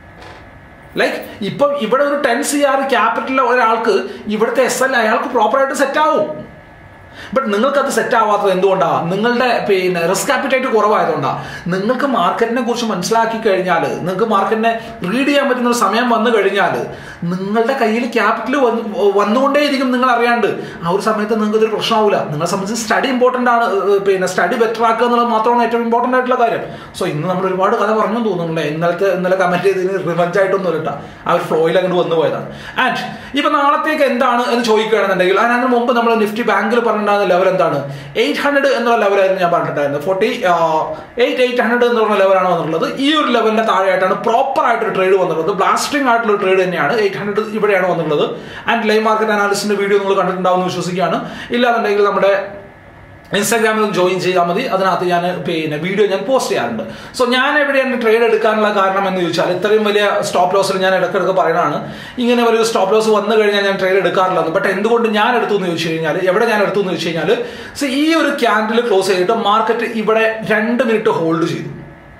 ലൈക്ക് ഇപ്പം ഇവിടെ ഒരു ടെൻ സി ആർ ക്യാപിറ്റൽ ഒരാൾക്ക് ഇവിടുത്തെ എസ് എൽ അയാൾക്ക് പ്രോപ്പറായിട്ട് സെറ്റ് ആവും ബട്ട് നിങ്ങൾക്ക് അത് സെറ്റ് ആവാത്തത് എന്തുകൊണ്ടാണ് നിങ്ങളുടെ പിന്നെ റിസ്ക് ആപ്പിറ്റൈറ്റ് കുറവായതുകൊണ്ടാണ് നിങ്ങൾക്ക് മാർക്കറ്റിനെ കുറിച്ച് മനസ്സിലാക്കി കഴിഞ്ഞാൽ നിങ്ങൾക്ക് മാർക്കറ്റിനെ റീഡ് ചെയ്യാൻ പറ്റുന്ന ഒരു സമയം വന്നു കഴിഞ്ഞാൽ നിങ്ങളുടെ കയ്യിൽ ക്യാപിറ്റൽ വന്നുകൊണ്ടേയിരിക്കും നിങ്ങൾ അറിയാണ്ട് ആ ഒരു സമയത്ത് നിങ്ങൾക്ക് ഇതൊരു പ്രശ്നമാവില്ല നിങ്ങളെ സംബന്ധിച്ച് സ്റ്റഡി ഇമ്പോർട്ടൻ്റ് ആണ് പിന്നെ സ്റ്റഡി ബെറ്റർ ആക്കുക എന്നുള്ളത് മാത്രമാണ് ഏറ്റവും ഇമ്പോർട്ടൻ്റ് ആയിട്ടുള്ള കാര്യം സോ ഇന്ന് നമ്മൾ ഒരുപാട് കഥ പറഞ്ഞു തോന്നുന്നുണ്ട് ഇന്നലത്തെ ഇന്നലെ കമന്റ് ചെയ്തതിന് റിവഞ്ച് ആയിട്ടൊന്നും ഇല്ല ആ ഒരു ഫ്ലോയിൽ അങ്ങോട്ട് വന്നു പോയതാണ് ആൻഡ് ഇപ്പൊ നാളത്തേക്ക് എന്താണ് എന്ന് ചോദിക്കുകയാണെന്നുണ്ടെങ്കിൽ അതിന് മുമ്പ് നമ്മൾ നിഫ്റ്റി ബാങ്കിൽ പറഞ്ഞിട്ടുണ്ടാകുന്ന ലെവൽ എന്താണ് എയ്റ്റ് ഹൺഡ്രഡ് എന്നുള്ള ലെവലായിരുന്നു ഞാൻ പറഞ്ഞിട്ടുണ്ടായിരുന്നത് ഫോർട്ടി എയ്റ്റ് എയ്റ്റ് ഹൺഡ്രഡ് എന്ന് പറഞ്ഞ ലെവലാണ് വന്നിട്ടുള്ളത് ഈ ഒരു ലെവലിന്റെ താഴെയായിട്ടാണ് പ്രോപ്പർ ആയിട്ടൊരു ട്രേഡ് വന്നിട്ടുള്ളത് ബ്ലാസ്റ്റിംഗ് ആയിട്ടുള്ള ട്രേഡ് തന്നെയാണ് എയ്റ്റ് ഹൺഡ്രഡ് ഇവിടെയാണ് വന്നിട്ടുള്ളത് ആൻഡ് ലൈവ് മാർക്കറ്റ് അനാലിസിന്റെ വീഡിയോ നിങ്ങൾ കണ്ടിട്ടുണ്ടാവും എന്ന് വിശ്വസിക്കുകയാണ് ഇല്ലാന്നുണ്ടെങ്കിൽ നമ്മുടെ ഇൻസ്റ്റാഗ്രാമിൽ ജോയിൻ ചെയ്താൽ മതി അതിനകത്ത് ഞാൻ പിന്നെ വീഡിയോ ഞാൻ പോസ്റ്റ് ചെയ്യാറുണ്ട് സോ ഞാൻ എവിടെയാണ് ട്രേഡ് എടുക്കാനുള്ള കാരണം എന്ന് ചോദിച്ചാൽ ഇത്രയും വലിയ സ്റ്റോപ്പ് ലോസിൽ ഞാൻ ഇടയ്ക്കിടയ്ക്ക് പറയുന്നതാണ് ഇങ്ങനെ ഒരു സ്റ്റോപ്പ് ലോസ് വന്നു കഴിഞ്ഞാൽ ഞാൻ ട്രേഡ് എടുക്കാറില്ല ബട്ട് എന്തുകൊണ്ട് ഞാൻ എടുത്തു എന്ന് ചോദിച്ചു കഴിഞ്ഞാൽ എവിടെ ഞാൻ എടുത്തു എന്ന് ചോദിച്ചു കഴിഞ്ഞാൽ സോ ഈ ഒരു ക്യാൻഡിൽ ക്ലോസ് ചെയ്തിട്ട് മാർക്കറ്റ് ഇവിടെ രണ്ട് മിനിറ്റ് ഹോൾഡ് ചെയ്തു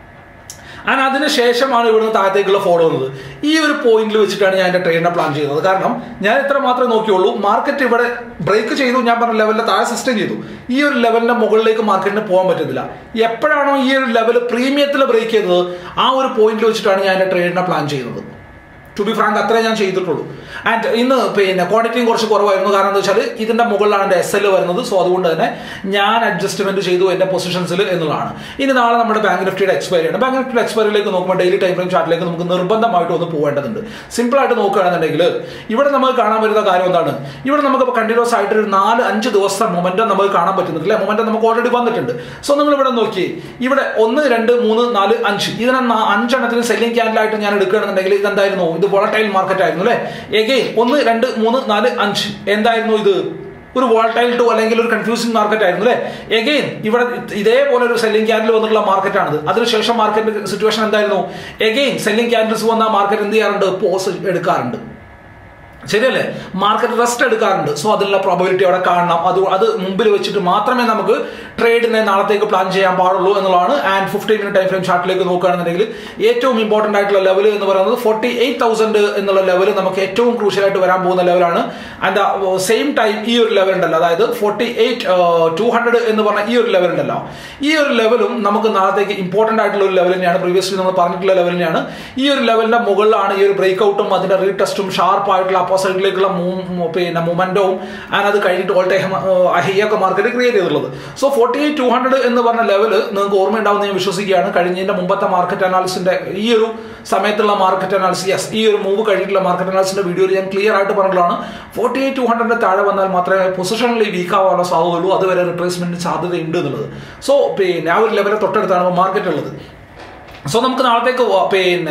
ആൻഡ് അതിനുശേഷമാണ് ഇവിടുന്ന് താഴത്തേക്കുള്ള ഫോളോ വന്നത് ഈ ഒരു പോയിന്റിൽ വെച്ചിട്ടാണ് ഞാൻ എൻ്റെ ട്രെയിനിനെ പ്ലാൻ ചെയ്യുന്നത് കാരണം ഞാൻ ഇത്ര മാത്രമേ നോക്കിയുള്ളൂ മാർക്കറ്റ് ഇവിടെ ബ്രേക്ക് ചെയ്തു ഞാൻ പറഞ്ഞ ലെവലിലെ താഴെ സസ്റ്റെയിൻ ചെയ്തു ഈ ഒരു ലെവലിന്റെ മുകളിലേക്ക് മാർക്കറ്റിന് പോകാൻ പറ്റത്തില്ല എപ്പോഴാണോ ഈ ഒരു ലെവൽ പ്രീമിയത്തിൽ ബ്രേക്ക് ചെയ്തത് ആ ഒരു പോയിന്റിൽ വെച്ചിട്ടാണ് ഞാൻ എൻ്റെ ട്രേഡിനെ പ്ലാൻ ചെയ്യുന്നത് ടു ബി ഫ്രാങ്ക് അത്രേ ഞാൻ ചെയ്തിട്ടുള്ളൂ ആൻഡ് ഇന്ന് പിന്നെ ക്വാണ്ടിറ്റിയും കുറച്ച് കുറവായിരുന്നു കാരണം എന്താ വെച്ചാൽ ഇതിന്റെ മുകളിലാണ് എൻ്റെ എസ് എൽ വരുന്നത് സോ അതുകൊണ്ട് തന്നെ ഞാൻ അഡ്ജസ്റ്റ്മെന്റ് ചെയ്തു എൻ്റെ പൊസിഷൻസിൽ എന്നുള്ളതാണ് ഇനി നാളെ നമ്മുടെ ബാങ്ക് നിഫ്റ്റിയുടെ എക്സ്പയറി ആണ് ബാങ്ക് നിഫ്റ്റിയുടെ എക്സ്പയറിയിലേക്ക് നോക്കുമ്പോൾ ഡെയിലി ടൈം ഫ്രെയിം ചാർട്ടിലേക്ക് നമുക്ക് നിർബന്ധമായിട്ട് ഒന്ന് പോകേണ്ടതുണ്ട് സിമ്പിൾ ആയിട്ട് നോക്കുകയാണെന്നുണ്ടെങ്കിൽ ഇവിടെ നമുക്ക് കാണാൻ വരുന്ന കാര്യം എന്താണ് ഇവിടെ നമുക്ക് കണ്ടിന്യൂസ് ആയിട്ട് ഒരു നാല് അഞ്ച് ദിവസത്തെ മൊമെന്റം നമുക്ക് കാണാൻ പറ്റുന്നുണ്ട് അല്ലെ മൊമെന്റം നമുക്ക് ഓൾറെഡി വന്നിട്ടുണ്ട് സോ നിങ്ങൾ ഇവിടെ നോക്കി ഇവിടെ ഒന്ന് രണ്ട് മൂന്ന് നാല് അഞ്ച് ഇതിനെ അഞ്ചെണ്ണത്തിന് സെല്ലിംഗ് ക്യാൻഡിലായിട്ട് ഞാൻ എടുക്കുകയാണെന്നുണ്ടെങ്കിൽ ഇതെന്തായിരുന്നു ഇത് വോളട്ടൈൽ മാർക്കറ്റ് ആയിരുന്നു അല്ലെ എഗെയിൻ ഒന്ന് രണ്ട് മൂന്ന് നാല് അഞ്ച് എന്തായിരുന്നു ഇത് ഒരു വോൾട്ടൈൽ ടു അല്ലെങ്കിൽ ഒരു കൺഫ്യൂസിംഗ് മാർക്കറ്റ് ആയിരുന്നു അല്ലെ എഗെയിൻ ഇവിടെ ഇതേപോലെ ഒരു സെല്ലിംഗ് ക്യാൻഡിൽ വന്നിട്ടുള്ള മാർക്കറ്റാണിത് അതിനുശേഷം മാർക്കറ്റ് സിറ്റുവേഷൻ എന്തായിരുന്നു എഗെയിൻ സെല്ലിംഗ് ക്യാൻഡിൽസ് വന്ന മാർക്കറ്റ് എന്ത് ചെയ്യാറുണ്ട് പോസ് എടുക്കാറുണ്ട് ശരിയല്ലേ മാർക്കറ്റ് റെസ്റ്റ് എടുക്കാറുണ്ട് സോ അതിനുള്ള പ്രോബിലിറ്റി അവിടെ കാണണം അത് അത് മുമ്പിൽ വെച്ചിട്ട് മാത്രമേ നമുക്ക് ട്രേഡിനെ നാളത്തേക്ക് പ്ലാൻ ചെയ്യാൻ പാടുള്ളൂ എന്നുള്ളതാണ് and fifteen minute time frame ചാർട്ടിലേക്ക് നോക്കുകയാണെന്നുണ്ടെങ്കിൽ ഏറ്റവും ഇമ്പോർട്ടന്റ് ആയിട്ടുള്ള ലെവൽ എന്ന് പറയുന്നത് ഫോർട്ടി എയ്റ്റ് തൗസൻഡ് എന്നുള്ള ലെവൽ നമുക്ക് ഏറ്റവും ക്രൂഷ്യൽ ആയിട്ട് വരാൻ പോകുന്ന ലെവലാണ് ആൻഡ് സെയിം ടൈം ഈ ഒരു ലെവൽ ഉണ്ടല്ലോ അതായത് ഫോർട്ടി എയ്റ്റ് ടു ഹൺഡ്രഡ് എന്ന് പറഞ്ഞ ഈ ഒരു ലെവൽ ഉണ്ടല്ലോ ഈ ഒരു ലെവലും നമുക്ക് നാളത്തേക്ക് ഇമ്പോർട്ടന്റ് ആയിട്ടുള്ള ഒരു ലെവൽ തന്നെയാണ് പ്രീവിയസ്ലി നമ്മൾ പറഞ്ഞിട്ടുള്ള ലെവൽ തന്നെയാണ് ഈ ഒരു ലെവലിന്റെ മുകളിലാണ് ഈ ഒരു ബ്രേക്ക് ഔട്ടും അതിന്റെ റീടെസ്റ്റും ഷാർപ്പ് ആയിട്ടുള്ള അപ്പോസൈഡിലേക്കുള്ള പിന്നെ മൊമെന്റവും ആൻഡ് അത് കഴിഞ്ഞിട്ട് ഓൾ ടൈം ഹൈയൊക്കെ മാർക്കറ്റ് ക്രിയേറ്റ് ചെയ്തിട്ടുള്ളത് so forty eight two hundred എന്ന് പറഞ്ഞ ലെവല് നിങ്ങൾക്ക് ഓർമ്മയുണ്ടാവുന്ന ഞാൻ വിശ്വസിക്കുകയാണ് കഴിഞ്ഞതിന്റെ മുമ്പത്തെ മാർക്കറ്റ് അനാലിസിന്റെ ഈ ഒരു സമയത്തുള്ള മാർക്കറ്റ് അനാലിസിസ് യെസ് ഈ ഒരു മൂവ് കഴിഞ്ഞിട്ടുള്ള മാർക്കറ്റ് അനാലിസിന്റെ വീഡിയോയിൽ ഞാൻ ക്ലിയർ ആയിട്ട് പറഞ്ഞിട്ടുള്ളതാണ് ഫോർട്ടി എയ്റ്റ് ടു ഹൺഡ്രഡിന്റെ താഴെ വന്നാൽ മാത്രമേ പൊസിഷനിൽ വീക്ക് ആവാനുള്ള സാധ്യതയുള്ളൂ അതുവരെ റിപ്ലേസ്മെന്റ് സാധ്യതയുണ്ട് എന്നുള്ളത് സോ പിന്നെ ആ ഒരു ലെവലിൽ തൊട്ടടുത്താണ് മാർക്കറ്റ് ഉള്ളത് സോ നമുക്ക് നാളത്തേക്ക് പിന്നെ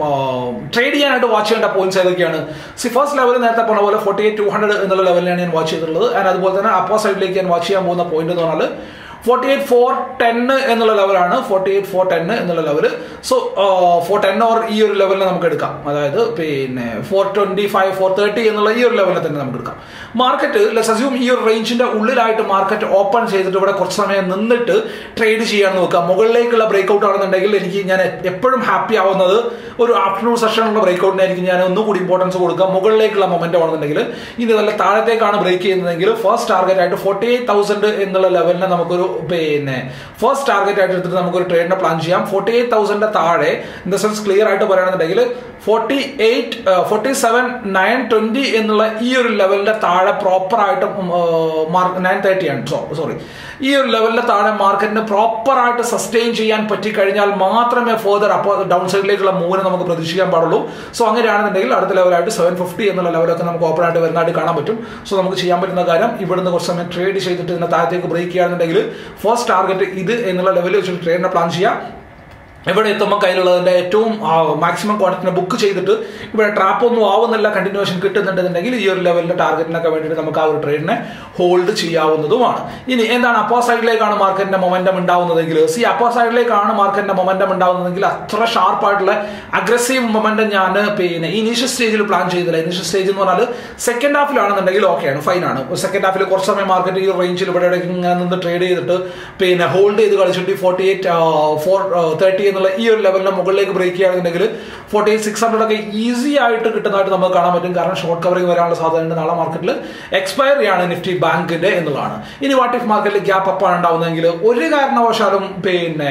ട്രേഡ് ചെയ്യാനായിട്ട് വാച്ച് ചെയ്യേണ്ട പോയിന്റ്സ് ഏതൊക്കെയാണ് സി ഫസ്റ്റ് ലെവൽ നേരത്തെ പറഞ്ഞ പോലെ ഫോർട്ടി എയ്റ്റ് ടു ഹൺഡ്രഡ് എന്നുള്ള ലെവലിലാണ് ഞാൻ വാച്ച് ചെയ്തിട്ടുള്ളത് ആൻഡ് അതുപോലെ തന്നെ അപ്പോ സൈഡിലേക്ക് ഞാൻ വാച്ച് ചെയ്യാൻ പോകുന്ന പോയിന്റ് എന്ന് പറഞ്ഞാൽ ഫോർട്ടി എയ്റ്റ് ഫോർ ടെൻ എന്നുള്ള ലെവലാണ് ഫോർട്ടി എയ്റ്റ് ഫോർ ടെൻ എന്നുള്ള level so four ten or ഈ ഒരു ലെവലിൽ നമുക്ക് എടുക്കാം അതായത് പിന്നെ four twenty five four thirty എന്നുള്ള ഈ ഒരു ലെവലിൽ തന്നെ നമുക്ക് എടുക്കാം മാർക്കറ്റ് ലെസ് അസ്യൂം ഈ ഒരു റേഞ്ചിന്റെ ഉള്ളിലായിട്ട് മാർക്കറ്റ് ഓപ്പൺ ചെയ്തിട്ട് ഇവിടെ കുറച്ച് സമയം നിന്നിട്ട് ട്രേഡ് ചെയ്യാൻ നോക്കുക മുകളിലേക്കുള്ള ബ്രേക്ക്ഔട്ട് ആണെന്നുണ്ടെങ്കിൽ എനിക്ക് ഞാൻ എപ്പോഴും ഹാപ്പി ആവുന്നത് ഒരു ആഫ്റ്റർനൂൺ സെഷനുള്ള ബ്രേക്ക്ഔട്ടിനായിരിക്കും ഞാൻ ഒന്നുകൂടി ഇമ്പോർട്ടൻസ് കൊടുക്കുക മുകളിലേക്കുള്ള മൊമെന്റ് ആണെന്നുണ്ടെങ്കിൽ ഇനി നല്ല താഴത്തേക്കാണ് ബ്രേക്ക് ചെയ്യുന്നതെങ്കിൽ ഫസ്റ്റ് ടാർഗറ്റ് ആയിട്ട് ഫോർട്ടി എയ്റ്റ് തൗസൻഡ് എന്നുള്ള ലെവലിനെ നമുക്കൊരു പിന്നെ ഫസ്റ്റ് ടാർഗറ്റ് ആയിട്ട് എടുത്തിട്ട് നമുക്കൊരു ട്രേഡിനെ പ്ലാൻ ചെയ്യാം ഫോർട്ടി എയ്റ്റ് തൗസൻഡിന്റെ താഴെ ഇൻ ദ സെൻസ് ക്ലിയർ ആയിട്ട് പറയുകയാണെന്നുണ്ടെങ്കിൽ forty eight forty seven nine twenty എന്നുള്ള ഈ ഒരു ലെവലിന്റെ താഴെ പ്രോപ്പർ ആയിട്ട് മാർക്ക് നയൻ തേർട്ടി ആണ് സോറി ഈ ഒരു ലെവലിന്റെ താഴെ മാർക്കറ്റിന് പ്രോപ്പർ ആയിട്ട് സസ്റ്റെയിൻ ചെയ്യാൻ പറ്റിക്കഴിഞ്ഞാൽ മാത്രമേ ഫർദർ അപ്പോൾ ഡൗൺ സൈഡിലേക്കുള്ള മൂവിനെ നമുക്ക് പ്രതീക്ഷിക്കാൻ പാടുള്ളൂ സോ അങ്ങനെയാണെന്നുണ്ടെങ്കിൽ അടുത്ത ലെവലായിട്ട് സെവൻ ഫിഫ്റ്റി എന്നുള്ള ലെവലൊക്കെ നമുക്ക് ഓപ്പൺ ആയിട്ട് വരുന്നതായിട്ട് കാണാൻ പറ്റും സോ നമുക്ക് ചെയ്യാൻ പറ്റുന്ന കാര്യം ഇവിടുന്ന് കുറച്ച് സമയം ട്രേഡ് ചെയ്തിട്ട് ഇതിന്റെ താഴത്തേക്ക് ബ്രേക്ക് ചെയ്യുകയാണെന്നുണ്ടെങ്കിൽ ഫസ്റ്റ് ടാർഗറ്റ് ഇത് എന്നുള്ള ലെവലിൽ വെച്ചിട്ട് ട്രേഡിനെ പ്ലാൻ ചെയ്യാം ഇവിടെ എത്തുമ്പോൾ കയ്യിലുള്ളതിന്റെ ഏറ്റവും മാക്സിമം ക്വാണ്ടിറ്റിനെ ബുക്ക് ചെയ്തിട്ട് ഇവിടെ ട്രാപ്പ് ഒന്നും ആവുന്നില്ല കണ്ടിന്യൂഷൻ കിട്ടുന്നുണ്ടെന്നുണ്ടെങ്കിൽ ഈ ഒരു ലെവലിന്റെ ടാർഗറ്റിനൊക്കെ വേണ്ടിയിട്ട് നമുക്ക് ആ ഒരു ട്രേഡിനെ ഹോൾഡ് ചെയ്യാവുന്നതുമാണ് ഇനി എന്താണ് അപ്പോ സൈഡിലേക്കാണ് മാർക്കറ്റിന്റെ മൊമെന്റം ഉണ്ടാവുന്നതെങ്കിൽ സി അപ്പോ സൈഡിലേക്കാണ് മാർക്കറ്റിന്റെ മൊമെന്റം ഉണ്ടാവുന്നതെങ്കിൽ അത്ര ഷാർപ്പായിട്ടുള്ള അഗ്രസീവ് മൊമെന്റം ഞാൻ പിന്നെ ഇനീഷ്യൽ സ്റ്റേജിൽ പ്ലാൻ ചെയ്തില്ല ഇനീഷ്യൽ സ്റ്റേജ് എന്ന് പറഞ്ഞാൽ സെക്കൻഡ് ഹാഫിലാണെന്നുണ്ടെങ്കിൽ ഓക്കെയാണ് ഫൈൻ ആണ് സെക്കൻഡ് ഹാഫിൽ കുറച്ച് സമയം മാർക്കറ്റ് ഈ റേഞ്ചിൽ ഇവിടെ ഇങ്ങനെ നിന്ന് ട്രേഡ് ചെയ്തിട്ട് പിന്നെ ഹോൾഡ് ചെയ്ത് കളിച്ചിട്ട് ഫോർട്ടി എയ്റ്റ് ഫോർ തേർട്ടി എന്നുള്ള ഈ ഒരു ലെവലിന് മുകളിലേക്ക് ബ്രേക്ക് ചെയ്യുകയാണെന്നുണ്ടെങ്കിൽ ഫോർട്ടി എയ്റ്റ് സിക്സ് ഹൺഡ്രഡ് ഒക്കെ ഈസി ആയിട്ട് കിട്ടുന്നതായിട്ട് നമുക്ക് കാണാൻ പറ്റും കാരണം ഷോർട്ട് കവറിംഗ് വരാനുള്ള സാധ്യതയുണ്ട് നാളെ മാർക്കറ്റിൽ എക്സ്പയറി ആണ് നിഫ്റ്റി ബാങ്കിന്റെ എന്നുള്ളതാണ് ഇനി വാട്ട് ഇഫ് മാർക്കറ്റിൽ ഗ്യാപ്പ് അപ്പ് ആണ് ഉണ്ടാവുന്നതെങ്കിൽ ഒരു കാരണവശാലും പിന്നെ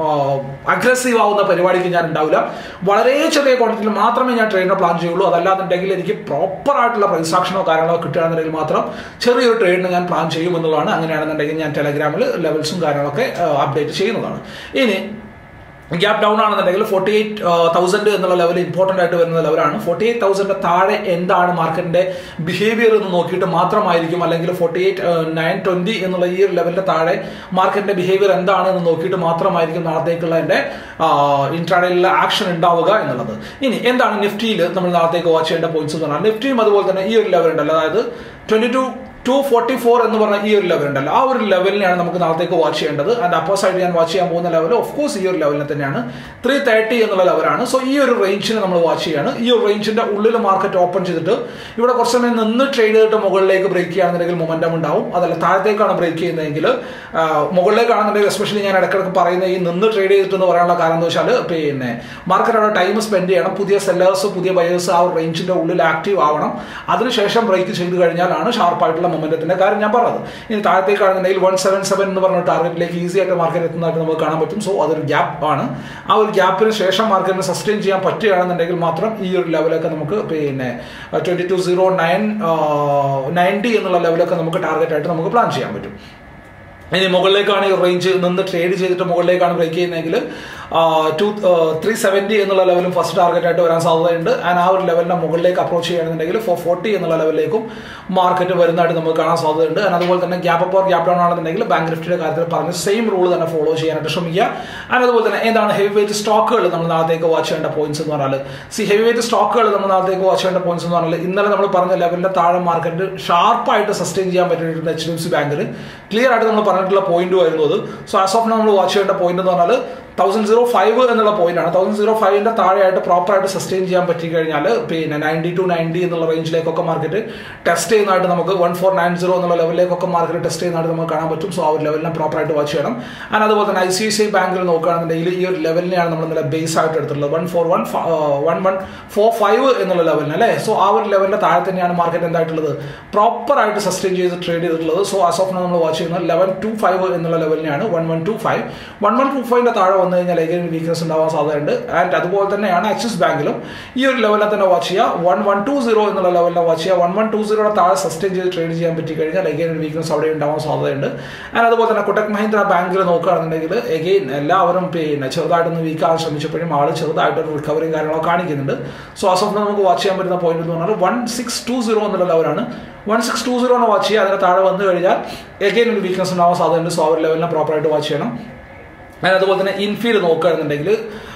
അഗ്രസീവ് ആവുന്ന പരിപാടിക്ക് ഞാൻ ഉണ്ടാവില്ല വളരെ ചെറിയ ക്വാണ്ടിറ്റിയിൽ മാത്രമേ ഞാൻ ട്രേഡിനെ പ്ലാൻ ചെയ്യുള്ളൂ അതല്ലാന്നുണ്ടെങ്കിൽ എനിക്ക് പ്രോപ്പർ ആയിട്ടുള്ള പ്രൈസ് ആക്ഷനോ കാര്യങ്ങളോ കിട്ടുകയാണെന്നുണ്ടെങ്കിൽ മാത്രം ചെറിയൊരു ട്രേഡിന് ഞാൻ പ്ലാൻ ചെയ്യും എന്നുള്ളതാണ് അങ്ങനെയാണെന്നുണ്ടെങ്കിൽ ഞാൻ ടെലഗ്രാമിൽ ലെവൽസും കാര്യങ്ങളൊക്കെ അപ്ഡേറ്റ് ചെയ്യുന്നതാണ് ഇനി ഗ്യാപ്പ് ഡൗൺ ആണെന്നുണ്ടെങ്കിൽ ഫോർട്ടി എയ്റ്റ് തൗസൻഡ് എന്നുള്ള ലെവൽ ഇമ്പോർട്ടൻ്റ് ആയിട്ട് വരുന്ന ലെവലാണ് ഫോർട്ടി എയ്റ്റ് തൗസൻഡ് താഴെ എന്താണ് മാർക്കറ്റിന്റെ ബിഹേവിയർ എന്ന് നോക്കിയിട്ട് മാത്രമായിരിക്കും അല്ലെങ്കിൽ ഫോർട്ടി എയ്റ്റ് നയൻ ട്വന്റി എന്നുള്ള ഈ ഒരു ലെവലിന്റെ താഴെ മാർക്കറ്റിന്റെ ബിഹേവിയർ എന്താണ് എന്ന് നോക്കിയിട്ട് മാത്രമായിരിക്കും നാളത്തേക്കുള്ള എൻ്റെ ഇൻട്രാഡേയിലുള്ള ആക്ഷൻ ഉണ്ടാവുക എന്നുള്ളത് ഇനി എന്താണ് നിഫ്റ്റിയിൽ നമ്മൾ നാളത്തേക്ക് വാച്ച് ചെയ്യേണ്ട പോയിന്റ്സ് എന്ന് പറഞ്ഞാൽ നിഫ്റ്റിയും അതുപോലെ തന്നെ ഈ ഒരു ലെവൽ ഉണ്ടല്ലോ അതായത് twenty two two forty four എന്ന് പറഞ്ഞ ഈ ഒരു ലെവൽ ഉണ്ടല്ലോ ആ ഒരു ലെവലിനെയാണ് നമുക്ക് നാളത്തേക്ക് വാച്ച് ചെയ്യേണ്ടത് ആൻഡ് അപ്പോ സൈഡ് ഞാൻ വാച്ച് ചെയ്യാൻ പോകുന്ന ലെവൽ ഓഫ് കോഴ്സ് ഈ ഒരു ലെവലിനെ തന്നെയാണ് ത്രീ തേർട്ടി എന്നുള്ള ലെവലാണ് സോ ഈ ഒരു റേഞ്ചിന് നമ്മൾ വാച്ച് ചെയ്യാണ് ഈ ഒരു റേഞ്ചിന്റെ ഉള്ളിൽ മാർക്കറ്റ് ഓപ്പൺ ചെയ്തിട്ട് ഇവിടെ കുറച്ച് സമയം നിന്ന് ട്രേഡ് ചെയ്തിട്ട് മുകളിലേക്ക് ബ്രേക്ക് ചെയ്യുകയാണെന്നുണ്ടെങ്കിൽ മൊമെന്റം ഉണ്ടാവും അതല്ല താഴത്തേക്കാണ് ബ്രേക്ക് ചെയ്യുന്നതെങ്കിൽ മുകളിലേക്കാണെന്നുണ്ടെങ്കിൽ എസ്പെഷ്യലി ഞാൻ ഇടയ്ക്കിടയ്ക്ക് പറയുന്ന ഈ നിന്ന് ട്രേഡ് ചെയ്തിട്ട് എന്ന് പറയാനുള്ള കാരണം എന്താ വെച്ചാൽ പിന്നെ മാർക്കറ്റ് അവിടെ ടൈം സ്പെൻഡ് ചെയ്യണം പുതിയ സെല്ലേഴ്സ് പുതിയ ബയേഴ്സ് ആ ഒരു റേഞ്ചിന്റെ ഉള്ളിൽ ആക്റ്റീവ് ആവണം അതിനുശേഷം ബ്രേക്ക് ചെയ്ത് കഴിഞ്ഞാലാണ് ഷാർപ്പായിട്ടുള്ള മൊമെന്റത്തിന്റെ കാര്യം ഞാൻ പറഞ്ഞത് ഇനി താഴത്തേക്കാണെന്നുണ്ടെങ്കിൽ വൺ സെവൻ സെവൻ എന്ന് പറഞ്ഞ ടാർഗറ്റിലേക്ക് ഈസി ആയിട്ട് മാർക്കറ്റ് എത്തുന്നതായിട്ട് നമുക്ക് കാണാൻ പറ്റും സോ അതൊരു ഗ്യാപ്പ് ആണ് ആ ഒരു ഗ്യാപ്പിന് ശേഷം മാർക്കറ്റിന് സസ്റ്റെയിൻ ചെയ്യാൻ പറ്റുകയാണെന്നുണ്ടെങ്കിൽ മാത്രം ഈ ഒരു ലെവലൊക്കെ നമുക്ക് പിന്നെ twenty two zero nine ninety എന്നുള്ള ലെവലൊക്കെ നമുക്ക് ടാർഗറ്റ് ആയിട്ട് നമുക്ക് പ്ലാൻ ചെയ്യാൻ പറ്റും ഇനി മുകളിലേക്കാണ് ഈ റേഞ്ച് നിന്ന് ട്രേഡ് ചെയ്തിട്ട് മുകളിലേക്കാണ് ബ്രേക്ക് ചെയ്യുന്നതെങ്കിൽ ടു ത്രീ സെവൻറ്റി എന്നുള്ള ലെവലും ഫസ്റ്റ് ടാർഗറ്റ് ആയിട്ട് വരാൻ സാധ്യതയുണ്ട് ആൻഡ് ആ ഒരു ലെവലിന്റെ മുകളിലേക്ക് അപ്രോച്ച് ചെയ്യുകയാണെന്നുണ്ടെങ്കിൽ ഫോർ ഫോർട്ടി എന്നുള്ള ലെവലിലേക്കും മാർക്കറ്റ് വരുന്നതായിട്ട് നമുക്ക് കാണാൻ സാധ്യതയുണ്ട് ആൻഡ് അതുപോലെ തന്നെ gap up or gap down ആണെന്നുണ്ടെങ്കിൽ ബാങ്ക് നിഫ്റ്റിയുടെ കാര്യത്തിൽ പറഞ്ഞ സെയിം റൂൾ തന്നെ ഫോളോ ചെയ്യാനായിട്ട് ശ്രമിക്കുക ആൻഡ് അതുപോലെ തന്നെ എന്താണ് ഹെവി വെയിറ്റ് സ്റ്റോക്കുകൾ നമ്മൾ നാളത്തേക്ക് വാച്ച് ചെയ്യേണ്ട പോയിന്റ്സ് എന്ന് പറഞ്ഞാൽ സി ഹെവി വെയിറ്റ് സ്റ്റോക്കുകൾ നമ്മൾ നാളത്തേക്ക് വാച്ച് ചെയ്യേണ്ട പോയിന്റ്സ് എന്ന് പറഞ്ഞാൽ ഇന്നലെ നമ്മൾ പറഞ്ഞ ലെവലിന്റെ താഴെ മാർക്കറ്റ് ഷാർപ്പായിട്ട് സസ്റ്റെയിൻ ചെയ്യാൻ പറ്റിയിട്ടുണ്ട് എച്ച് ഡി എഫ് സി ബാങ്കിന് ക്ലിയർ ആയിട്ട് നമ്മൾ പറഞ്ഞിട്ടുള്ള പോയിന്റ് വരുന്നത് സോ ആസ് ഓഫ് നമ്മൾ വാച്ച് ചെയ്യേണ്ട പോയിന്റ് എന്ന് പറഞ്ഞാൽ തൗസൻഡ് സീറോ ഫൈവ് എന്നുള്ള പോയിന്റ് ആണ് തൗസൻഡ് സീറോ ഫൈവിന്റെ താഴെയായിട്ട് പ്രോപ്പർ ആയിട്ട് സസ്റ്റെയിൻ ചെയ്യാൻ പറ്റി കഴിഞ്ഞാൽ പിന്നെ നയൻറ്റി ടു നയൻറ്റി എന്നുള്ള റേഞ്ചിലേക്കൊക്കെ മാർക്കറ്റ് ടെസ്റ്റ് ചെയ്യുന്നതായിട്ട് നമുക്ക് വൺ ഫോർ നയൻ സീറോ എന്നുള്ള ലെവലിലേക്കൊക്കെ മാർക്കറ്റ് ടെസ്റ്റ് ചെയ്യുന്നതായിട്ട് നമുക്ക് കാണാൻ പറ്റും സോ ആ ഒരു ലെവലിനെ പ്രോപ്പർ ആയിട്ട് വാച്ച് ചെയ്യണം ആൻഡ് അതുപോലെ തന്നെ I C I C I ബാങ്കിൽ നോക്കുകയാണെന്നുണ്ടെങ്കിൽ ഈ ഒരു ലെവലിനെയാണ് നമ്മൾ ഇന്നലെ ബേസ് ആയിട്ട് എടുത്തിട്ടുള്ളത് one four one one one four five എന്നുള്ള ലെവലിന് അല്ലേ സോ ആ ഒരു ലെവലിന്റെ താഴെ തന്നെയാണ് മാർക്കറ്റ് എന്തായിട്ടുള്ളത് പ്രോപ്പർ ആയിട്ട് സസ്റ്റെയിൻ ചെയ്ത് ട്രേഡ് ചെയ്തിട്ടുള്ളത് സോ ആസ് ഓഫ് നമ്മൾ വാച്ച് ചെയ്യുന്നത് ലെവൻ ടു ഫൈവ് എന്നുള്ള ലെവലിനെയാണ് one one two five one one two ഫൈവിന്റെ താഴെ വന്നു കഴിഞ്ഞാൽ എഗൈൻ വീക്ക്നെസ് ഉണ്ടാവാൻ സാധ്യതയുണ്ട് ആൻഡ് അതുപോലെ തന്നെയാണ് ആക്സിസ് ബാങ്കിലും ഈ ഒരു ലെവലിൽ തന്നെ വാച്ച് ചെയ്യുക വൺ വൺ ടു സീറോ എന്നുള്ള ലെവലിൽ വാച്ച് ചെയ്യുക വൺ വൺ ടു സീറോയുടെ താഴെ സസ്റ്റെയിൻ ചെയ്ത് ട്രേഡ് ചെയ്യാൻ പറ്റി കഴിഞ്ഞാൽ എഗൈൻ ഒരു വീക്ക്നെസ് അവിടെ ഉണ്ടാവാൻ സാധ്യതയുണ്ട് ആൻഡ് അതുപോലെ തന്നെ കൊട്ടക് മഹീന്ദ്ര ബാങ്കിൽ നോക്കുകയാണെന്നുണ്ടെങ്കിൽ എഗെയിൻ എല്ലാവരും പിന്നെ ചെറുതായിട്ടൊന്ന് വീക്കാകാൻ ശ്രമിച്ചപ്പോഴും ആൾ ചെറുതായിട്ടൊരു റിക്കവറിയും കാര്യങ്ങളൊക്കെ കാണിക്കുന്നുണ്ട് സോ ആ സ്വപ്നം നമുക്ക് വാച്ച് ചെയ്യാൻ പറ്റുന്ന പോയിന്റ് എന്ന് പറഞ്ഞാൽ വൺ സിക്സ് ടു സീറോ എന്നുള്ള ലെവലാണ് one six two zero watch ചെയ്യുക അതിന് താഴെ വന്നു കഴിഞ്ഞാൽ എഗെയിൻ ഒരു വീക്ക്നെസ് ഉണ്ടാവാൻ സാധ്യതയുണ്ട് സോ ആ ഒരു ലെവലിനെ പ്രോപ്പറായിട്ട് വാച്ച് ചെയ്യണം അതുപോലെ തന്നെ ഇൻഫീൽഡ് നോക്കുകയാണെന്നുണ്ടെങ്കിൽ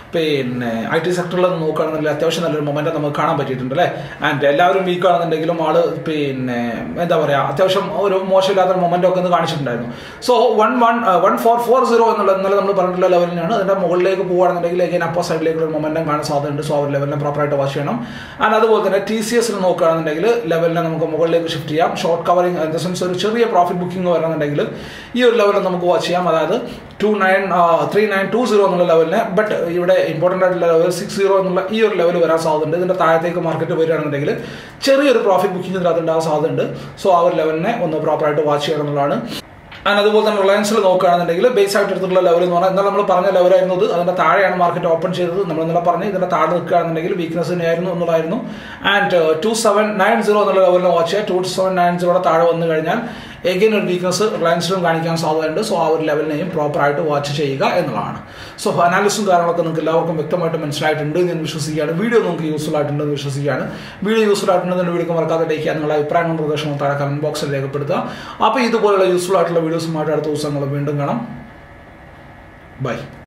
പിന്നെ ഐ ടി സെക്ടറിൽ നോക്കുകയാണെന്നുണ്ടെങ്കിൽ അത്യാവശ്യം നല്ലൊരു മൊമെന്റം നമുക്ക് കാണാൻ പറ്റിയിട്ടുണ്ട് അല്ലേ ആൻഡ് എല്ലാവരും വീക്ക് ആണെന്നുണ്ടെങ്കിലും ആള് പിന്നെ എന്താ പറയാ അത്യാവശ്യം ഒരു മോശമില്ലാത്ത മൊമെന്റ് ഒക്കെ ഒന്ന് കാണിച്ചിട്ടുണ്ടായിരുന്നു so one one one four four zero എന്നുള്ള ഇന്നലെ നമ്മൾ പറഞ്ഞിട്ടുള്ള ലെവലിനാണ് അതിന്റെ മുകളിലേക്ക് പോകുകയാണെന്നുണ്ടെങ്കിൽ again അപ്പർ സൈഡിലേക്ക് ഒരു മൊമെന്റം കാണാൻ സാധ്യതയുണ്ട് സോ ആ ഒരു ലെവലിനെ പ്രോപ്പറായിട്ട് വാച്ച് ചെയ്യണം ആൻഡ് അതുപോലെ തന്നെ ടി സി എസിൽ നോക്കുകയാണെന്നുണ്ടെങ്കിൽ ലെവലിനെ നമുക്ക് മുകളിലേക്ക് ഷിഫ്റ്റ് ചെയ്യാം short covering in the sense ഒരു ചെറിയ പ്രോഫിറ്റ് ബുക്കിംഗ് വരണമെന്നുണ്ടെങ്കിൽ ഈ ഒരു ലെവലിൽ നമുക്ക് വാച്ച് ചെയ്യാം അതായത് two nine three nine two zero എന്നുള്ള ലെവലിനെ ബട്ട് ഇവിടെ ഇമ്പോർട്ടൻ്റ് ആയിട്ടുള്ള ലെവൽ സിക്സ് സീറോ എന്നുള്ള ഈ ഒരു ലെവൽ വരാൻ സാധ്യതയുണ്ട് ഇതിന്റെ താഴത്തേക്ക് മാർക്കറ്റ് വരികയാണെന്നുണ്ടെങ്കിൽ ചെറിയൊരു പ്രോഫിറ്റ് ബുക്കിംഗ് ഇതിനകത്ത് ഉണ്ടാകാൻ സാധ്യതയുണ്ട് സോ ആ ഒരു ലെവലിനെ ഒന്ന് പ്രോപ്പറായിട്ട് വാച്ച് ചെയ്യണം എന്നുള്ളതാണ് ആൻഡ് അതുപോലെ തന്നെ റിലയൻസിൽ നോക്കുകയാണെന്നുണ്ടെങ്കിൽ ബേസ് ആയിട്ട് എടുത്തിട്ടുള്ള ലെവൽ എന്ന് പറഞ്ഞാൽ ഇന്നലെ നമ്മൾ പറഞ്ഞ ലെവലായിരുന്നത് അതിന്റെ താഴെയാണ് മാർക്കറ്റ് ഓപ്പൺ ചെയ്തത് നമ്മൾ ഇന്നലെ പറഞ്ഞ് ഇതിന്റെ താഴെ നിൽക്കുകയാണെന്നുണ്ടെങ്കിൽ വീക്ക്നെസ് തന്നെയായിരുന്നു എന്നുള്ളതായിരുന്നു and two seven nine zero എന്നുള്ള ലെവലിനെ വാച്ച് ചെയ്യുക ടു സെവൻ നയൻ സീറോയുടെ താഴെ വന്നു കഴിഞ്ഞാൽ എഗെയിൻ ഒരു വീക്ക്നെസ് റിലയൻസിലും കാണിക്കാൻ സാധ്യതയുണ്ട് സോ ആ ഒരു ലെവലിനെയും പ്രോപ്പറായിട്ട് വാച്ച് ചെയ്യുക എന്നുള്ളതാണ് സോ അനാലിസും കാര്യങ്ങളൊക്കെ നിങ്ങൾക്ക് എല്ലാവർക്കും വ്യക്തമായിട്ട് മനസ്സിലായിട്ടുണ്ട് എന്ന് ഞാൻ വിശ്വസിക്കുകയാണ് വീഡിയോ നിങ്ങൾക്ക് യൂസ്ഫുൾ ആയിട്ടുണ്ടെന്ന് വിശ്വസിക്കുകയാണ് വീഡിയോ യൂസ്ഫുൾ ആയിട്ടുണ്ടെന്ന് വീഡിയോ മറക്കാതെ ലൈക്ക് ചെയ്യാൻ നിങ്ങളുടെ അഭിപ്രായങ്ങളും പ്രദർശനവും താഴെ കമന്റ് ബോക്സിൽ രേഖപ്പെടുത്തുക അപ്പോൾ ഇതുപോലുള്ള യൂസ്ഫുൾ ആയിട്ടുള്ള വീഡിയോസുമായിട്ട് അടുത്ത ദിവസം നമ്മൾ വീണ്ടും കാണാം ബൈ